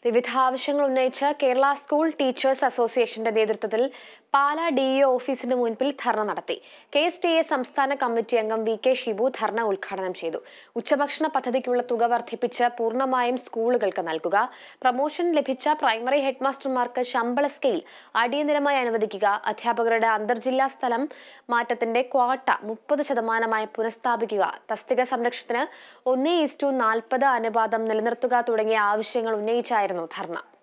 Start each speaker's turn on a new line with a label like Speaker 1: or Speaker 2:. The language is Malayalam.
Speaker 1: വിവിധ ആവശ്യങ്ങൾ ഉന്നയിച്ച് കേരള സ്കൂൾ ടീച്ചേഴ്സ് അസോസിയേഷന്റെ നേതൃത്വത്തിൽ പാലാ ഡി ഇ ഓഫീസിന് മുൻപിൽ ധർണ നടത്തി കെ എസ് ടി എ സംസ്ഥാന കമ്മിറ്റി അംഗം വി കെ ഷിബു ധർണ ഉദ്ഘാടനം ചെയ്തു ഉച്ചഭക്ഷണ പദ്ധതിക്കുള്ള തുക വർദ്ധിപ്പിച്ച് പൂർണ്ണമായും സ്കൂളുകൾക്ക് നൽകുക പ്രമോഷൻ ലഭിച്ച പ്രൈമറി ഹെഡ്മാസ്റ്റർമാർക്ക് ശമ്പള സ്കെയിൽ അടിയന്തരമായി അനുവദിക്കുക അധ്യാപകരുടെ അന്തർജില്ലാ സ്ഥലം മാറ്റത്തിന്റെ ക്വാട്ട മുപ്പത് ശതമാനമായി പുനഃസ്ഥാപിക്കുക തസ്തിക സംരക്ഷണത്തിന് ഒന്നേ ഇസ്റ്റു നാൽപ്പത് അനുപാതം നിലനിർത്തുക തുടങ്ങിയ ആവശ്യങ്ങൾ ഉന്നയിച്ചായിരുന്നു ധർണ